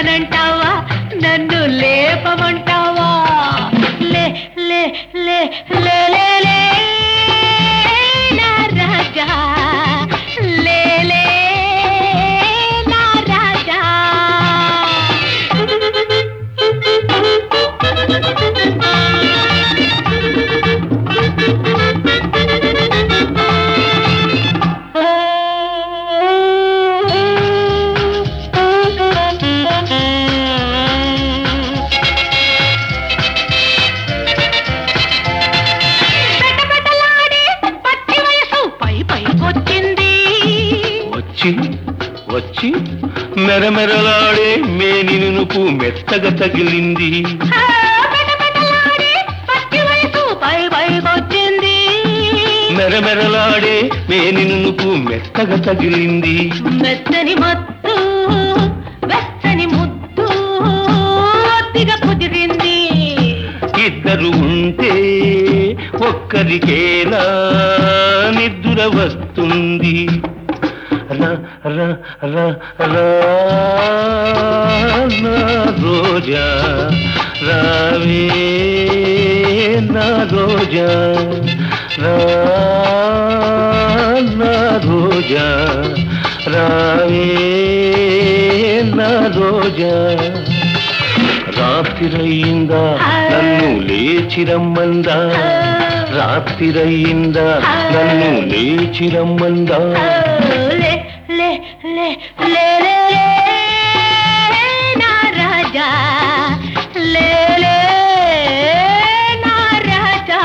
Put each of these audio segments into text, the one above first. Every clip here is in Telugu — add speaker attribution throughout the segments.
Speaker 1: లేవనంటావా నన్ను లేపమంటావా లే లే లే లే లే లే నా రాజా లే లే నా రాజా పెటపెటలాడే పచ్చి వయసు పై పైకొచ్చింది
Speaker 2: వచ్చి వచ్చి మెరమెరలాడే మేని నునుపు మెత్తగా తగిలింది
Speaker 1: ఆ, పెటపెటలాడే పచ్చి వయసు పై పైకొచ్చింది
Speaker 2: మెరమెరలాడే మేని నునుపు మెత్తగా తగిలింది
Speaker 1: మెత్తని మత్తు వెచ్చని ముద్దు ఒత్తిగా కుదిరింది
Speaker 2: ఇద్దరు ఉంటే ఒక్కరికేలా నిద్ర వస్తుంది రా రా రా రా నా రోజా రావే నా రోజా రా నా రోజా రావే నా రోజా రాత్రిరయ్యిందా నన్ను లేచిరమ్మందా రాత్రిరయ్యిందా నన్ను లేచిరమ్మందా
Speaker 1: లే లే లే లే లే లే నా రాజా లే లే నా రాజా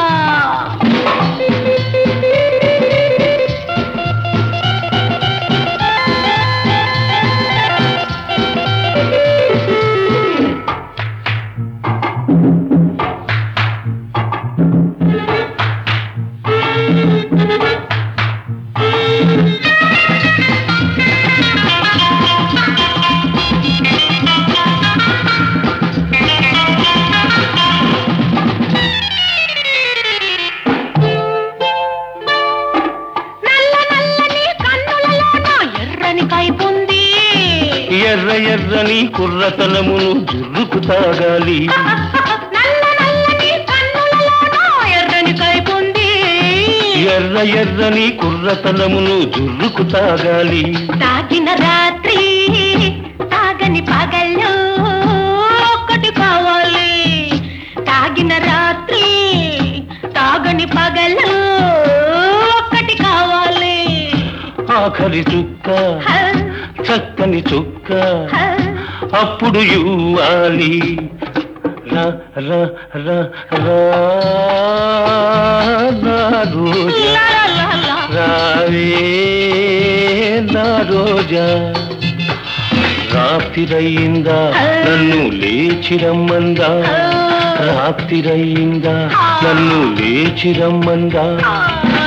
Speaker 1: నల్ల నల్లని కన్నులలో నా ఎర్రని కైపుంది
Speaker 2: ఎర్ర ఎర్రని కుర్రతనమును జుర్రుకు తాగాలి
Speaker 1: నల్ల నల్లని కన్నులలో నా ఎర్రని కైపుంది
Speaker 2: ఎర్ర ఎర్రని కుర్రతనమును జుర్రుకు తాగాలి
Speaker 1: తాగిన రాత్రి తాగని పగళ్ళు ఒక్కటి కావాలి తాగిన రాత్రి తాగని పగళ్ళు ఒక్కటి కావాలి
Speaker 2: ఆఖరి చుక్క
Speaker 1: హ,
Speaker 2: చక్కని చుక్క
Speaker 1: హ,
Speaker 2: అప్పుడు ఇవ్వాలి రా రా రా రా నా రోజా
Speaker 1: లా, లా, లా.
Speaker 2: రావే నా రోజా రాత్రిరయ్యిందా నన్ను లేచిరమ్మందా రాత్రిరయ్యిందా నన్ను లేచిరమ్మందా
Speaker 1: ఆ,